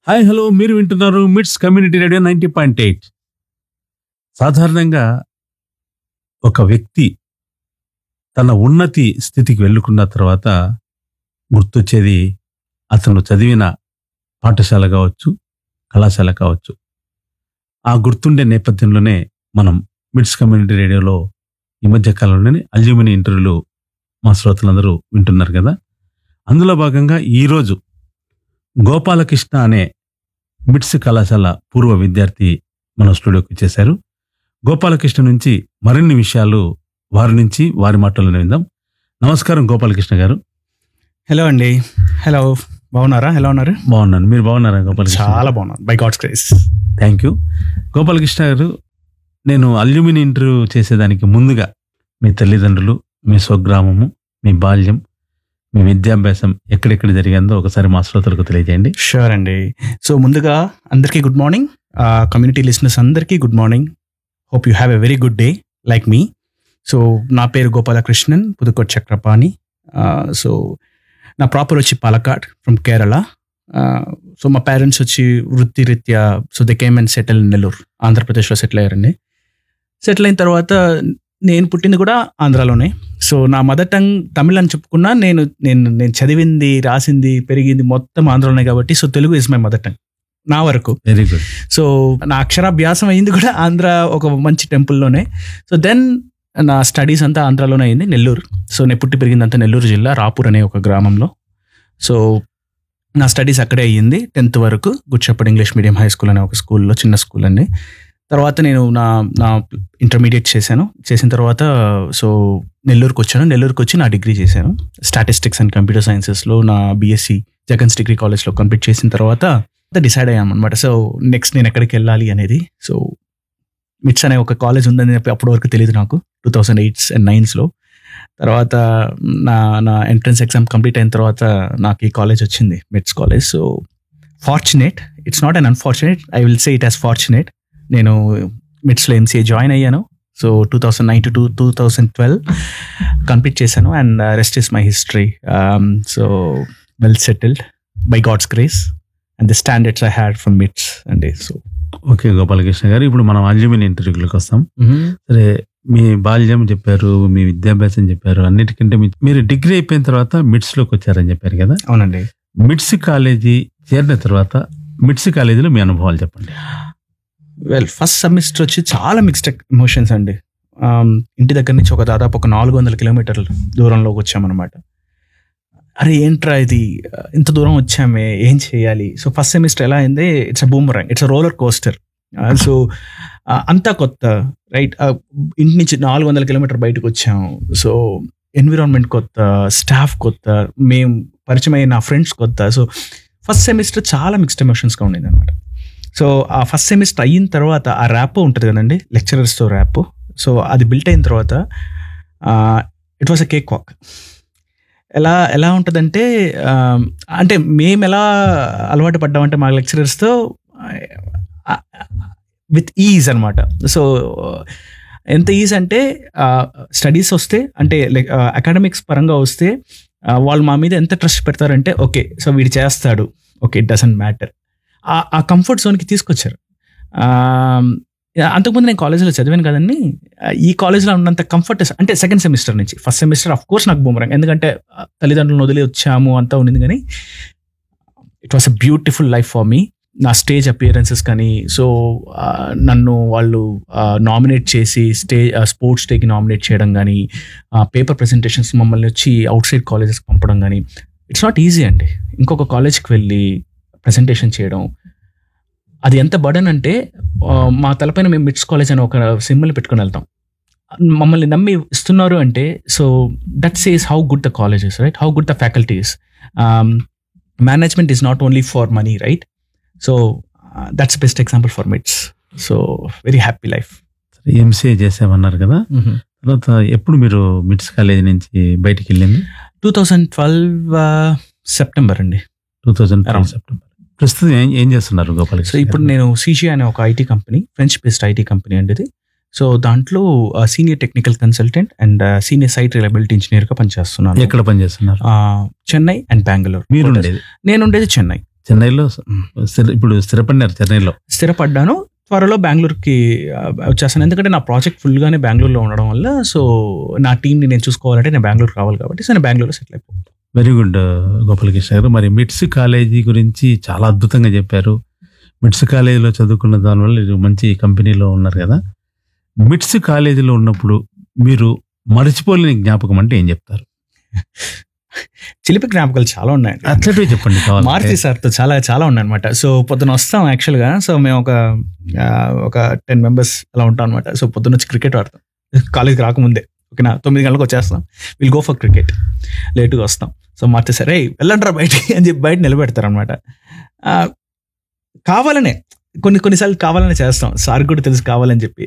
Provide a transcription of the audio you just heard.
Hi hello మీరు వింటున్నారు MITS community radio ninety point eight సాధారణంగా ఒక వ్యక్తి తన ఉన్నతి స్థితికి వెళ్ళుకున్న తర్వాత గుర్తొచ్చేది అతను చదివిన పాఠశాల కావచ్చు కళాశాల కావచ్చు ఆ గుర్తుండే నేపథ్యంలోనే మనం మిట్స్ కమ్యూనిటీ రేడియోలో ఈ మధ్య కాలంలోనే అల్యూమిని ఇంటర్వ్యూలు మా శ్రోతలందరూ వింటున్నారు కదా అందులో భాగంగా ఈరోజు గోపాలకృష్ణ అనే మిట్స్ కళాశాల పూర్వ విద్యార్థి మన స్టూడియోకి వచ్చేశారు గోపాలకృష్ణ నుంచి మరిన్ని విషయాలు వారి నుంచి వారి మాటలను విందాం నమస్కారం గోపాలకృష్ణ గారు హలో అండి హలో బాగున్నారా ఎలా ఉన్నారు బాగున్నాను మీరు బాగున్నారా గోపాలకృష్ణ చాలా బాగున్నాను by God's grace thank you Gopalakrishna garu నేను అల్యూమిని ఇంటర్వ్యూ చేసేదానికి ముందుగా మీ తల్లిదండ్రులు మీ స్వగ్రామము మీ బాల్యం మీ విద్యాభ్యాసం ఎక్కడెక్కడ జరిగిందో ఒకసారి మా శ్రోతలకు తెలియజేయండి షూర్ అండి సో ముందుగా అందరికీ గుడ్ మార్నింగ్ కమ్యూనిటీ లిసినర్స్ అందరికీ good morning hope you have a very good day like me so నా పేరు గోపాలకృష్ణన్ పుదుకోట్ చక్రపాణి సో నా ప్రాపర్ వచ్చి పాలకాడ్ ఫ్రమ్ కేరళ సో మా పేరెంట్స్ వచ్చి వృత్తి రీత్యా so they came and settle Nellore ఆంధ్రప్రదేశ్లో సెటిల్ అయ్యారండి సెటిల్ అయిన తర్వాత నేను పుట్టింది కూడా ఆంధ్రాలోనే సో నా మదర్ టంగ్ తమిళ్ అని చెప్పుకున్నా నేను నేను నేను చదివింది రాసింది పెరిగింది మొత్తం ఆంధ్రలోనే కాబట్టి so Telugu is my mother tongue నా వరకు వెరీ గుడ్ సో నా అక్షరాభ్యాసం అయింది కూడా ఆంధ్ర ఒక మంచి టెంపుల్లోనే సో దెన్ నా స్టడీస్ అంతా ఆంధ్రాలోనే అయింది నెల్లూరు సో నేను పుట్టి పెరిగిందంతా నెల్లూరు జిల్లా రాపూర్ అనే ఒక గ్రామంలో సో నా స్టడీస్ అక్కడే అయ్యింది టెన్త్ వరకు good English medium high school అనే ఒక స్కూల్లో చిన్న స్కూల్ అండి తర్వాత నేను నా నా ఇంటర్మీడియట్ చేశాను చేసిన తర్వాత సో నెల్లూరుకి వచ్చాను నెల్లూరుకి వచ్చి నా డిగ్రీ చేశాను స్టాటిస్టిక్స్ అండ్ కంప్యూటర్ సైన్సెస్లో నా బీఎస్సీ జగన్స్ డిగ్రీ కాలేజ్లో కంప్లీట్ చేసిన తర్వాత డిసైడ్ అయ్యాను అనమాట సో నెక్స్ట్ నేను ఎక్కడికి వెళ్ళాలి అనేది సో మిట్స్ అనే ఒక కాలేజ్ ఉందని చెప్పి అప్పటి వరకు తెలియదు నాకు టూ థౌసండ్ ఎయిట్స్ అండ్ నైన్స్లో తర్వాత నా నా ఎంట్రన్స్ ఎగ్జామ్ కంప్లీట్ అయిన తర్వాత నాకు ఈ కాలేజ్ వచ్చింది MITS college so fortunate it's not un unfortunate I will say it as fortunate నేను మిట్స్లో ఎంసీఏ జాయిన్ అయ్యాను so two thousand nine to two two thousand twelve complete చేశాను and rest is my history so well settled by God's grace and the standards I had from MITS అండి so okay Gopalakrishna గారు ఇప్పుడు మనం alumni ఇంటర్వ్యూలకు వస్తాం సరే మీ బాల్యం చెప్పారు మీ విద్యాభ్యాసం చెప్పారు అన్నిటికంటే మీ- మీరు డిగ్రీ అయిపోయిన తర్వాత మిడ్స్ లోకి వచ్చారని చెప్పారు కదా అవునండి మిడ్స్ కాలేజీ చేరిన తర్వాత మిడ్స్ కాలేజీలో మీ అనుభవాలు చెప్పండి వెల్ ఫస్ట్ సెమిస్టర్ వచ్చి చాలా మిక్స్డ్ ఎమోషన్స్ అండి Um, ఇంటి దగ్గర నుంచి ఒక దాదాపు ఒక నాలుగు వందల కిలోమీటర్ల దూరంలోకి వచ్చామన్నమాట అరే ఏంట్రా ఇది ఇంత దూరం వచ్చామే ఏం చేయాలి సో ఫస్ట్ సెమిస్టర్ ఎలా అయింది it's a boomerang it's a roller coaster so అంతా కొత్త రైట్ ఇంటి నుంచి నాలుగు వందల కిలోమీటర్ బయటకు వచ్చాము సో ఎన్విరాన్మెంట్ కొత్త స్టాఫ్ కొత్త మేము పరిచయం అయిన నా ఫ్రెండ్స్ కొత్త సో ఫస్ట్ సెమిస్టర్ చాలా మిక్స్డ్ ఎమోషన్స్గా ఉండేది అనమాట సో ఆ ఫస్ట్ సెమిస్టర్ అయిన తర్వాత ఆ ర్యాప్ ఉంటుంది కదండి లెక్చరర్స్తో ర్యాప్ సో అది బిల్ట్ అయిన తర్వాత it was a cake walk ఎలా ఎలా ఉంటుందంటే ఆ, అంటే మేము ఎలా అలవాటు పడ్డామంటే మా లెక్చరర్స్తో విత్ ఈజ్ అనమాట సో ఎంత ఈజ్ అంటే స్టడీస్ వస్తే అంటే అకాడమిక్స్ పరంగా వస్తే ఆ, వాళ్ళు మా మీద ఎంత ట్రస్ట్ పెడతారంటే ఓకే సో వీడు చేస్తాడు ఓకే ఇట్ డజంట్ మ్యాటర్ ఆ కంఫర్ట్ జోన్కి తీసుకొచ్చారు ఆ, అంతకుముందు నేను కాలేజీలో చదివాను కదండి ఆ, ఈ కాలేజ్లో ఉన్నంత కంఫర్ట్ అంటే సెకండ్ సెమిస్టర్ నుంచి ఫస్ట్ సెమిస్టర్ ఆఫ్ కోర్స్ నాకు బూమరంగ్ ఎందుకంటే ఆ, తల్లిదండ్రులను వదిలి వచ్చాము అంతా ఉండింది కానీ it was a beautiful life for me నా స్టేజ్ అపియరెన్సెస్ కానీ సో ఆ, నన్ను వాళ్ళు నామినేట్ చేసి స్టేజ్ స్పోర్ట్స్ డేకి నామినేట్ చేయడం కానీ పేపర్ ప్రెజెంటేషన్స్ మమ్మల్ని వచ్చి అవుట్ సైడ్ కాలేజెస్కి పంపడం కానీ ఇట్స్ నాట్ ఈజీ అండి ఇంకొక కాలేజ్కి వెళ్ళి ప్రజెంటేషన్ చేయడం అది ఎంత బడన్ అంటే ఆ, మా తలపైన మేము మిట్స్ కాలేజ్ అని ఒక సింబల్ పెట్టుకుని వెళ్తాం మమ్మల్ని నమ్మి ఇస్తున్నారు అంటే so that says how good the colleges right how good the faculties management is not only for money right so that's best example for MITS so very happy life MCA చేసామన్నారు కదా తర్వాత ఎప్పుడు మీరు మిడ్స్ కాలేజీ నుంచి బయటికి వెళ్ళింది టూ థౌజండ్ ట్వెల్వ్ సెప్టెంబర్ అండి two thousand Around. September ప్రస్తుతం ఏం ఏం చేస్తున్నారు గోపాల్ సో ఇప్పుడు నేను సీజీ అనే ఒక IT company French based IT company అండి ఇది సో దాంట్లో senior technical consultant and senior site reliability engineer గా పనిచేస్తున్నాను ఎక్కడ పనిచేస్తున్నారు ఆ, చెన్నై అండ్ బెంగళూరు మీరు ఉండేది నేను ఉండేది చెన్నై చెన్నైలో స్థిర- ఇప్పుడు స్థిరపడినారు చెన్నైలో స్థిరపడ్డాను త్వరలో బెంగళూరుకి ఆ, వచ్చేస్తాను ఎందుకంటే నా ప్రాజెక్ట్ ఫుల్గానే బెంగళూరులో ఉండడం వల్ల సో నా టీంని నేను చూసుకోవాలంటే నేను బెంగళూరు రావాలి కాబట్టి సో నేను బెంగళూరులో సెటిల్ అయిపోతాను వెరీ గుడ్ గోపాలకృష్ణ గారు మరి మిట్స్ కాలేజీ గురించి చాలా అద్భుతంగా చెప్పారు మిట్స్ కాలేజీలో చదువుకున్న దానివల్ల మీరు మంచి కంపెనీలో ఉన్నారు కదా మిట్స్ కాలేజీలో ఉన్నప్పుడు మీరు మర్చిపోలేని జ్ఞాపకం అంటే ఏం చెప్తారు చిలిపి జ్ఞాపకాలు చాలా ఉన్నాయండి అట్లనే చెప్పండి మారుతి కావాలి సార్తో చాలా చాలా ఉన్నాయన్నమాట సో పొద్దున వస్తాం యాక్చువల్గా సో మేము ఒక ఆ, ఒక టెన్ మెంబర్స్ అలా ఉంటాం అనమాట సో పొద్దున్న వచ్చి క్రికెట్ ఆడతాం కాలేజ్కి రాకముందే ఓకేనా తొమ్మిది గంటలకు వచ్చేస్తాం విల్ గో ఫర్ క్రికెట్ లేట్గా వస్తాం సో మారుతి సార్ రే వెళ్ళండిరా బయటికి అని చెప్పి బయట నిలబెడతారు అనమాట కావాలనే కొన్ని కొన్నిసార్లు కావాలని చేస్తాం సార్ కూడా తెలుసు కావాలని చెప్పి